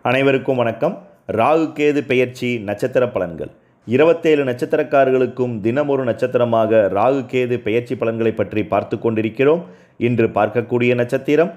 அனைவருக்கும் வணக்கம் ராகு கேது பெயர்ச்சி நட்சத்திர பலன்கள் இருபத்தேழு நட்சத்திரக்காரர்களுக்கும் தினம் ஒரு நட்சத்திரமாக ராகு கேது பெயர்ச்சி பலன்களை பற்றி பார்த்து கொண்டிருக்கிறோம் இன்று பார்க்கக்கூடிய நட்சத்திரம்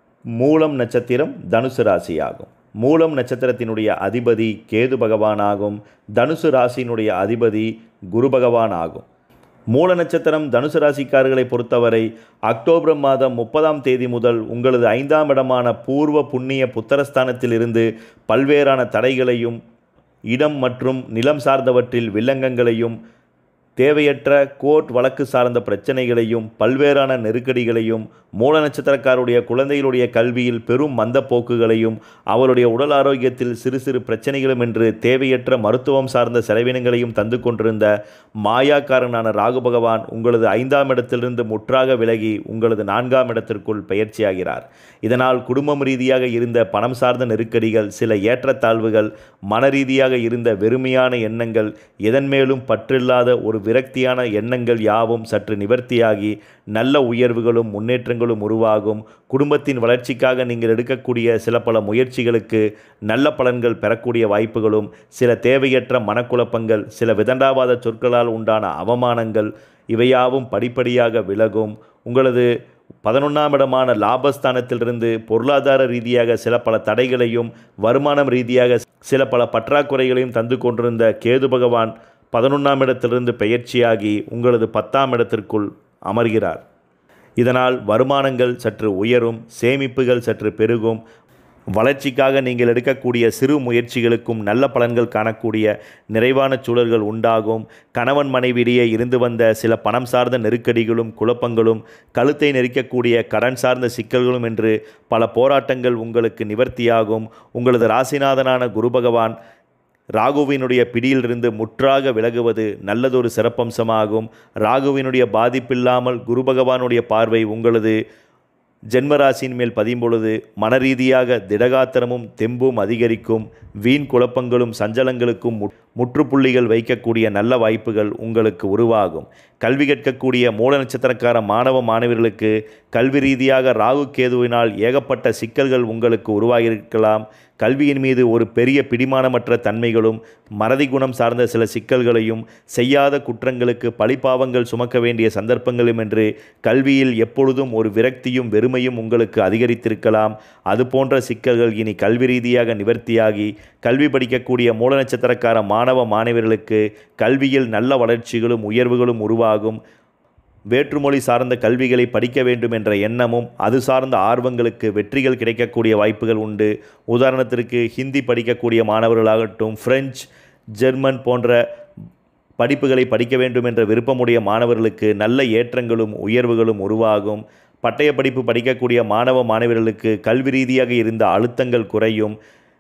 மூலம் நட்சத்திரம் தனுசு ராசியாகும் மூலம் நட்சத்திரத்தினுடைய அதிபதி கேது பகவானாகும் தனுசு ராசியினுடைய அதிபதி குரு பகவான் ஆகும் மூல நட்சத்திரம் தனுசு ராசிக்காரர்களை பொறுத்தவரை அக்டோபர் மாதம் முப்பதாம் தேதி முதல் உங்களது ஐந்தாம் இடமான பூர்வ புண்ணிய புத்தரஸ்தானத்தில் இருந்து பல்வேறான தடைகளையும் இடம் மற்றும் நிலம் சார்ந்தவற்றில் வில்லங்கங்களையும் தேவையற்ற கோர்ட் வழக்கு சார்ந்த பிரச்சனைகளையும் பல்வேறான நெருக்கடிகளையும் மூல நட்சத்திரக்காருடைய குழந்தைகளுடைய கல்வியில் பெரும் மந்தப்போக்குகளையும் அவருடைய உடல் ஆரோக்கியத்தில் சிறு சிறு பிரச்சனைகளும் என்று தேவையற்ற மருத்துவம் சார்ந்த செலவினங்களையும் தந்து கொண்டிருந்த மாயாக்காரனான ராகு பகவான் உங்களது ஐந்தாம் இடத்திலிருந்து முற்றாக விலகி உங்களது நான்காம் இடத்திற்குள் பயிற்சியாகிறார் இதனால் குடும்பம் ரீதியாக இருந்த பணம் சார்ந்த நெருக்கடிகள் சில ஏற்றத்தாழ்வுகள் மன ரீதியாக இருந்த வெறுமையான எண்ணங்கள் எதன் மேலும் பற்றில்லாத ஒரு விரக்தியான எண்ணங்கள் யாவும் சற்று நிவர்த்தியாகி நல்ல உயர்வுகளும் முன்னேற்றங்களும் உருவாகும் குடும்பத்தின் வளர்ச்சிக்காக நீங்கள் எடுக்கக்கூடிய சில பல முயற்சிகளுக்கு நல்ல பலன்கள் பெறக்கூடிய வாய்ப்புகளும் சில தேவையற்ற மனக்குழப்பங்கள் சில விதண்டாவாத சொற்களால் உண்டான அவமானங்கள் இவையாவும் படிப்படியாக விலகும் உங்களது பதினொன்றாம் இடமான லாபஸ்தானத்திலிருந்து பொருளாதார ரீதியாக சில பல தடைகளையும் வருமானம் ரீதியாக சில பல பற்றாக்குறைகளையும் தந்து கொண்டிருந்த கேது பகவான் பதினொன்றாம் இடத்திலிருந்து பெயர்ச்சியாகி உங்களது பத்தாம் இடத்திற்குள் அமர்கிறார் இதனால் வருமானங்கள் சற்று உயரும் சேமிப்புகள் சற்று பெருகும் வளர்ச்சிக்காக நீங்கள் எடுக்கக்கூடிய சிறு முயற்சிகளுக்கும் நல்ல பலன்கள் காணக்கூடிய நிறைவான சூழல்கள் உண்டாகும் கணவன் மனைவியிடையே இருந்து வந்த சில பணம் சார்ந்த நெருக்கடிகளும் குழப்பங்களும் கழுத்தை நெரிக்கக்கூடிய கடன் சார்ந்த சிக்கல்களும் என்று பல போராட்டங்கள் உங்களுக்கு நிவர்த்தியாகும் உங்களது ராசிநாதனான குரு பகவான் ராகுவினுடைய பிடியிலிருந்து முற்றாக விலகுவது நல்லதொரு சிறப்பம்சமாகும் ராகுவினுடைய பாதிப்பில்லாமல் குரு பகவானுடைய பார்வை உங்களது ஜென்மராசியின் மேல் பதியும் பொழுது மனரீதியாக திடகாத்திரமும் தெம்பும் அதிகரிக்கும் வீண் குழப்பங்களும் சஞ்சலங்களுக்கும் முற்- முற்றுப்புள்ளிகள் வைக்கக்கூடிய நல்ல வாய்ப்புகள் உங்களுக்கு உருவாகும் கல்வி கற்கக்கூடிய மூல நட்சத்திரக்கார மாணவ மாணவர்களுக்கு கல்வி ரீதியாக ராகு கேதுவினால் ஏகப்பட்ட சிக்கல்கள் உங்களுக்கு உருவாகியிருக்கலாம் கல்வியின் மீது ஒரு பெரிய பிடிமானமற்ற தன்மைகளும் மறதி குணம் சார்ந்த சில சிக்கல்களையும் செய்யாத குற்றங்களுக்கு பழிப்பாவங்கள் சுமக்க வேண்டிய சந்தர்ப்பங்களும் என்று கல்வியில் எப்பொழுதும் ஒரு விரக்தியும் வெறுமையும் உங்களுக்கு அதிகரித்திருக்கலாம் அது போன்ற சிக்கல்கள் இனி கல்வி ரீதியாக நிவர்த்தியாகி கல்வி படிக்கக்கூடிய மூல நட்சத்திரக்கார மாணவ மாணவர்களுக்கு கல்வியில் நல்ல வளர்ச்சிகளும் உயர்வுகளும் உருவாகும் வேற்றுமொழி சார்ந்த கல்விகளை படிக்க வேண்டும் என்ற எண்ணமும் அது சார்ந்த ஆர்வங்களுக்கு வெற்றிகள் கிடைக்கக்கூடிய வாய்ப்புகள் உண்டு உதாரணத்திற்கு ஹிந்தி படிக்கக்கூடிய மாணவர்களாகட்டும் பிரெஞ்சு ஜெர்மன் போன்ற படிப்புகளை படிக்க வேண்டும் என்ற விருப்பமுடைய மாணவர்களுக்கு நல்ல ஏற்றங்களும் உயர்வுகளும் உருவாகும் பட்டய படிப்பு படிக்கக்கூடிய மாணவ மாணவர்களுக்கு கல்வி ரீதியாக இருந்த அழுத்தங்கள் குறையும்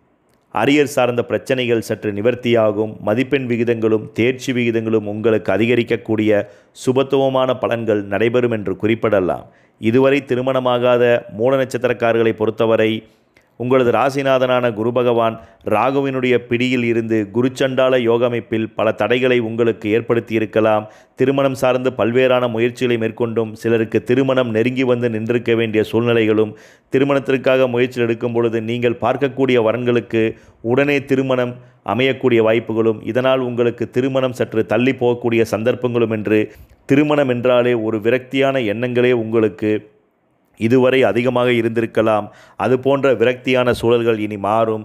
அரியர் சார்ந்த பிரச்சனைகள் சற்று நிவர்த்தியாகும் மதிப்பெண் விகிதங்களும் தேர்ச்சி விகிதங்களும் உங்களுக்கு அதிகரிக்கக்கூடிய சுபத்துவமான பலன்கள் நடைபெறும் என்று குறிப்பிடலாம் இதுவரை திருமணமாகாத மூல நட்சத்திரக்காரர்களை பொறுத்தவரை உங்களது ராசிநாதனான குரு பகவான் ராகுவினுடைய பிடியில் இருந்து குருச்சண்டால யோகமைப்பில் பல தடைகளை உங்களுக்கு ஏற்படுத்தியிருக்கலாம் திருமணம் சார்ந்து பல்வேறான முயற்சிகளை மேற்கொண்டும் சிலருக்கு திருமணம் நெருங்கி வந்து நின்றிருக்க வேண்டிய சூழ்நிலைகளும் திருமணத்திற்காக முயற்சி எடுக்கும் பொழுது நீங்கள் பார்க்கக்கூடிய வரன்களுக்கு உடனே திருமணம் அமையக்கூடிய வாய்ப்புகளும் இதனால் உங்களுக்கு திருமணம் சற்று தள்ளி போகக்கூடிய சந்தர்ப்பங்களும் என்று திருமணம் என்றாலே ஒரு விரக்தியான எண்ணங்களே உங்களுக்கு இதுவரை அதிகமாக இருந்திருக்கலாம் அது போன்ற விரக்தியான சூழல்கள் இனி மாறும்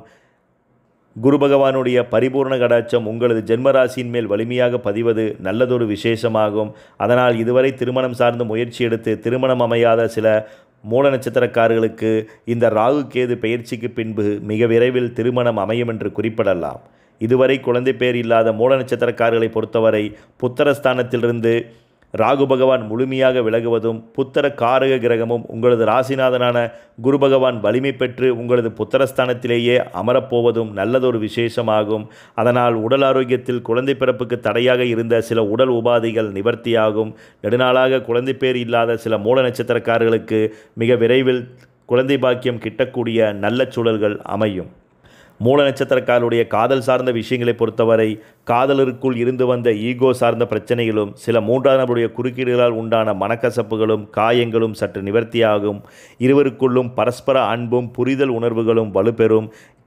குரு பகவானுடைய பரிபூர்ண கடாட்சம் உங்களது ஜென்மராசியின் மேல் வலிமையாக பதிவது நல்லதொரு விசேஷமாகும் அதனால் இதுவரை திருமணம் சார்ந்து முயற்சி எடுத்து திருமணம் அமையாத சில மூல நட்சத்திரக்காரர்களுக்கு இந்த ராகு கேது பெயர்ச்சிக்கு பின்பு மிக விரைவில் திருமணம் அமையும் என்று குறிப்பிடலாம் இதுவரை குழந்தை பேர் இல்லாத மூல நட்சத்திரக்காரர்களை பொறுத்தவரை புத்தரஸ்தானத்திலிருந்து ராகு பகவான் முழுமையாக விலகுவதும் புத்தர காரக கிரகமும் உங்களது ராசிநாதனான குரு பகவான் வலிமை பெற்று உங்களது புத்தரஸ்தானத்திலேயே அமரப்போவதும் நல்லதொரு விசேஷமாகும் அதனால் உடல் ஆரோக்கியத்தில் குழந்தை பிறப்புக்கு தடையாக இருந்த சில உடல் உபாதைகள் நிவர்த்தியாகும் நெடுநாளாக குழந்தை பேர் இல்லாத சில மூல நட்சத்திரக்காரர்களுக்கு மிக விரைவில் குழந்தை பாக்கியம் கிட்டக்கூடிய நல்ல சூழல்கள் அமையும் மூல நட்சத்திரக்காரருடைய காதல் சார்ந்த விஷயங்களை பொறுத்தவரை காதலருக்குள் இருந்து வந்த ஈகோ சார்ந்த பிரச்சனைகளும் சில மூன்றாம் நபருடைய குறுக்கீடுகளால் உண்டான மனக்கசப்புகளும் காயங்களும் சற்று நிவர்த்தியாகும் இருவருக்குள்ளும் பரஸ்பர அன்பும் புரிதல் உணர்வுகளும் வலுப்பெறும்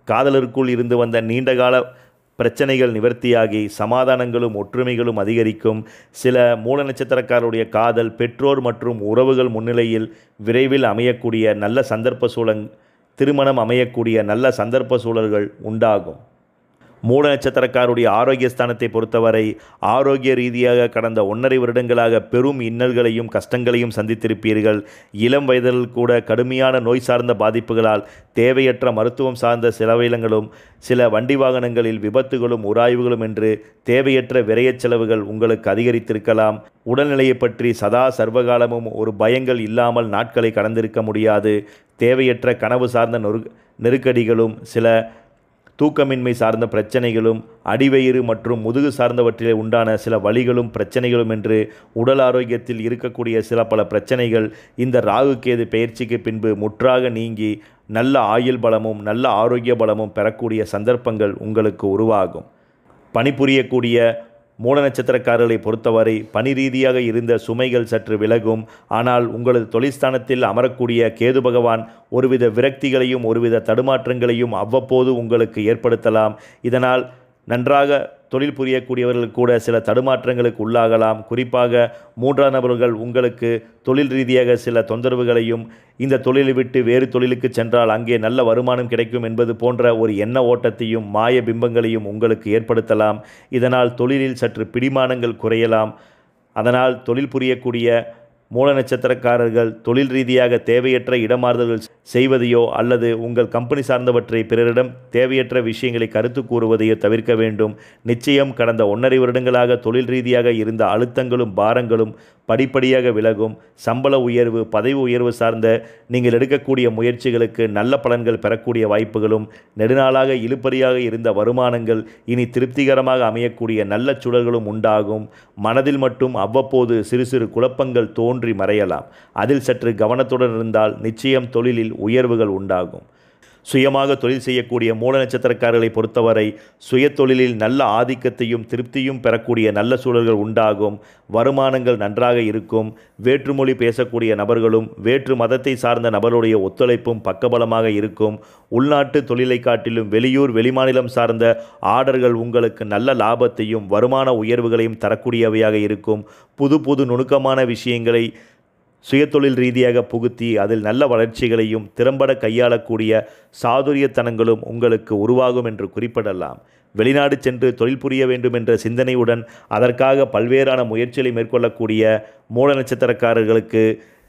காதலருக்குள் இருந்து வந்த நீண்டகால பிரச்சனைகள் நிவர்த்தியாகி சமாதானங்களும் ஒற்றுமைகளும் அதிகரிக்கும் சில மூல நட்சத்திரக்காரருடைய காதல் பெற்றோர் மற்றும் உறவுகள் முன்னிலையில் விரைவில் அமையக்கூடிய நல்ல சந்தர்ப்ப சூழல் திருமணம் அமையக்கூடிய நல்ல சந்தர்ப்ப சூழல்கள் உண்டாகும் மூல நட்சத்திரக்காருடைய ஆரோக்கிய ஸ்தானத்தை பொறுத்தவரை ஆரோக்கிய ரீதியாக கடந்த ஒன்றரை வருடங்களாக பெரும் இன்னல்களையும் கஷ்டங்களையும் சந்தித்திருப்பீர்கள் இளம் வயதில் கூட கடுமையான நோய் சார்ந்த பாதிப்புகளால் தேவையற்ற மருத்துவம் சார்ந்த செலவினங்களும் சில வண்டி வாகனங்களில் விபத்துகளும் உராய்வுகளும் என்று தேவையற்ற விரயச் செலவுகள் உங்களுக்கு அதிகரித்திருக்கலாம் உடல்நிலையை பற்றி சதா சர்வகாலமும் ஒரு பயங்கள் இல்லாமல் நாட்களை கடந்திருக்க முடியாது தேவையற்ற கனவு சார்ந்த நொறு நெருக்கடிகளும் சில தூக்கமின்மை சார்ந்த பிரச்சனைகளும் அடிவயிறு மற்றும் முதுகு சார்ந்தவற்றிலே உண்டான சில வலிகளும் பிரச்சனைகளும் என்று உடல் ஆரோக்கியத்தில் இருக்கக்கூடிய சில பல பிரச்சனைகள் இந்த ராகு கேது பெயர்ச்சிக்கு பின்பு முற்றாக நீங்கி நல்ல ஆயுள் பலமும் நல்ல ஆரோக்கிய பலமும் பெறக்கூடிய சந்தர்ப்பங்கள் உங்களுக்கு உருவாகும் பணிபுரியக்கூடிய மூல நட்சத்திரக்காரர்களை பொறுத்தவரை பணி ரீதியாக இருந்த சுமைகள் சற்று விலகும் ஆனால் உங்களது தொழிற்ஸ்தானத்தில் அமரக்கூடிய கேது பகவான் ஒருவித விரக்திகளையும் ஒருவித தடுமாற்றங்களையும் அவ்வப்போது உங்களுக்கு ஏற்படுத்தலாம் இதனால் நன்றாக தொழில் புரியக்கூடியவர்கள் கூட சில தடுமாற்றங்களுக்கு உள்ளாகலாம் குறிப்பாக மூன்றாம் நபர்கள் உங்களுக்கு தொழில் ரீதியாக சில தொந்தரவுகளையும் இந்த தொழிலை விட்டு வேறு தொழிலுக்கு சென்றால் அங்கே நல்ல வருமானம் கிடைக்கும் என்பது போன்ற ஒரு எண்ண ஓட்டத்தையும் மாய பிம்பங்களையும் உங்களுக்கு ஏற்படுத்தலாம் இதனால் தொழிலில் சற்று பிடிமானங்கள் குறையலாம் அதனால் தொழில் புரியக்கூடிய மூல நட்சத்திரக்காரர்கள் தொழில் ரீதியாக தேவையற்ற இடமாறுதல்கள் செய்வதையோ அல்லது உங்கள் கம்பெனி சார்ந்தவற்றை பிறரிடம் தேவையற்ற விஷயங்களை கருத்து கூறுவதையோ தவிர்க்க வேண்டும் நிச்சயம் கடந்த ஒன்றரை வருடங்களாக தொழில் ரீதியாக இருந்த அழுத்தங்களும் பாரங்களும் படிப்படியாக விலகும் சம்பள உயர்வு பதவி உயர்வு சார்ந்த நீங்கள் எடுக்கக்கூடிய முயற்சிகளுக்கு நல்ல பலன்கள் பெறக்கூடிய வாய்ப்புகளும் நெடுநாளாக இழுபறியாக இருந்த வருமானங்கள் இனி திருப்திகரமாக அமையக்கூடிய நல்ல சூழல்களும் உண்டாகும் மனதில் மட்டும் அவ்வப்போது சிறு சிறு குழப்பங்கள் தோன்றி மறையலாம் அதில் சற்று கவனத்துடன் இருந்தால் நிச்சயம் தொழிலில் உயர்வுகள் உண்டாகும் சுயமாக தொழில் செய்யக்கூடிய மூல நட்சத்திரக்காரர்களை பொறுத்தவரை சுய தொழிலில் நல்ல ஆதிக்கத்தையும் திருப்தியும் பெறக்கூடிய நல்ல சூழல்கள் உண்டாகும் வருமானங்கள் நன்றாக இருக்கும் வேற்றுமொழி பேசக்கூடிய நபர்களும் வேற்று மதத்தை சார்ந்த நபருடைய ஒத்துழைப்பும் பக்கபலமாக இருக்கும் உள்நாட்டு தொழிலை காட்டிலும் வெளியூர் வெளிமாநிலம் சார்ந்த ஆர்டர்கள் உங்களுக்கு நல்ல லாபத்தையும் வருமான உயர்வுகளையும் தரக்கூடியவையாக இருக்கும் புது புது நுணுக்கமான விஷயங்களை சுயதொழில் ரீதியாக புகுத்தி அதில் நல்ல வளர்ச்சிகளையும் திறம்பட கையாளக்கூடிய சாதுரியத்தனங்களும் உங்களுக்கு உருவாகும் என்று குறிப்பிடலாம் வெளிநாடு சென்று தொழில் புரிய வேண்டும் என்ற சிந்தனையுடன் அதற்காக பல்வேறான முயற்சிகளை மேற்கொள்ளக்கூடிய மூல நட்சத்திரக்காரர்களுக்கு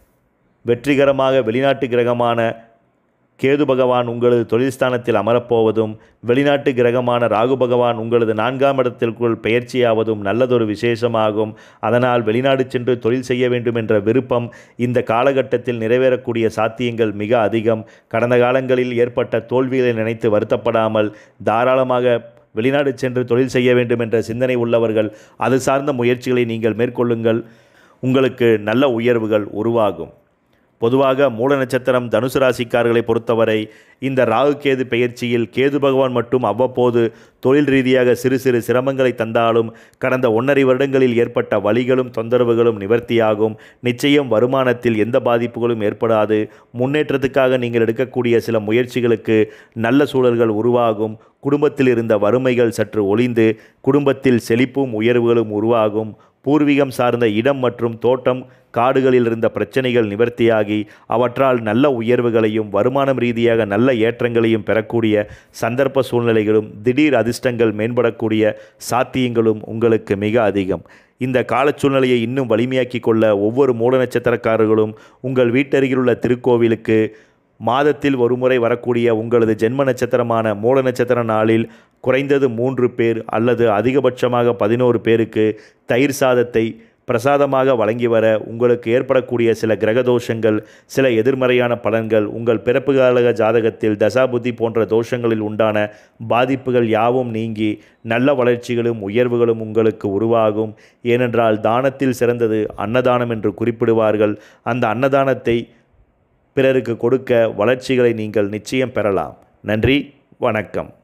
வெற்றிகரமாக வெளிநாட்டு கிரகமான கேது பகவான் உங்களது தொழில்ஸ்தானத்தில் அமரப்போவதும் வெளிநாட்டு கிரகமான ராகு பகவான் உங்களது நான்காம் இடத்திற்குள் பெயர்ச்சியாவதும் நல்லதொரு விசேஷமாகும் அதனால் வெளிநாடு சென்று தொழில் செய்ய வேண்டும் என்ற விருப்பம் இந்த காலகட்டத்தில் நிறைவேறக்கூடிய சாத்தியங்கள் மிக அதிகம் கடந்த காலங்களில் ஏற்பட்ட தோல்விகளை நினைத்து வருத்தப்படாமல் தாராளமாக வெளிநாடு சென்று தொழில் செய்ய வேண்டும் என்ற சிந்தனை உள்ளவர்கள் அது சார்ந்த முயற்சிகளை நீங்கள் மேற்கொள்ளுங்கள் உங்களுக்கு நல்ல உயர்வுகள் உருவாகும் பொதுவாக மூல நட்சத்திரம் தனுசு ராசிக்காரர்களை பொறுத்தவரை இந்த ராகு கேது பெயர்ச்சியில் கேது பகவான் மட்டும் அவ்வப்போது தொழில் ரீதியாக சிறு சிறு சிரமங்களை தந்தாலும் கடந்த ஒன்றரை வருடங்களில் ஏற்பட்ட வலிகளும் தொந்தரவுகளும் நிவர்த்தியாகும் நிச்சயம் வருமானத்தில் எந்த பாதிப்புகளும் ஏற்படாது முன்னேற்றத்துக்காக நீங்கள் எடுக்கக்கூடிய சில முயற்சிகளுக்கு நல்ல சூழல்கள் உருவாகும் குடும்பத்தில் இருந்த வறுமைகள் சற்று ஒளிந்து குடும்பத்தில் செழிப்பும் உயர்வுகளும் உருவாகும் பூர்வீகம் சார்ந்த இடம் மற்றும் தோட்டம் காடுகளில் இருந்த பிரச்சனைகள் நிவர்த்தியாகி அவற்றால் நல்ல உயர்வுகளையும் வருமானம் ரீதியாக நல்ல ஏற்றங்களையும் பெறக்கூடிய சந்தர்ப்ப சூழ்நிலைகளும் திடீர் அதிர்ஷ்டங்கள் மேம்படக்கூடிய சாத்தியங்களும் உங்களுக்கு மிக அதிகம் இந்த கால சூழ்நிலையை இன்னும் வலிமையாக்கி கொள்ள ஒவ்வொரு மூல நட்சத்திரக்காரர்களும் உங்கள் வீட்டருகிலுள்ள திருக்கோவிலுக்கு மாதத்தில் ஒருமுறை வரக்கூடிய உங்களது ஜென்ம நட்சத்திரமான மூல நட்சத்திர நாளில் குறைந்தது மூன்று பேர் அல்லது அதிகபட்சமாக பதினோரு பேருக்கு தயிர் சாதத்தை பிரசாதமாக வழங்கி வர உங்களுக்கு ஏற்படக்கூடிய சில கிரகதோஷங்கள் சில எதிர்மறையான பலன்கள் உங்கள் பிறப்பு காலக ஜாதகத்தில் தசாபுத்தி போன்ற தோஷங்களில் உண்டான பாதிப்புகள் யாவும் நீங்கி நல்ல வளர்ச்சிகளும் உயர்வுகளும் உங்களுக்கு உருவாகும் ஏனென்றால் தானத்தில் சிறந்தது அன்னதானம் என்று குறிப்பிடுவார்கள் அந்த அன்னதானத்தை பிறருக்கு கொடுக்க வளர்ச்சிகளை நீங்கள் நிச்சயம் பெறலாம் நன்றி வணக்கம்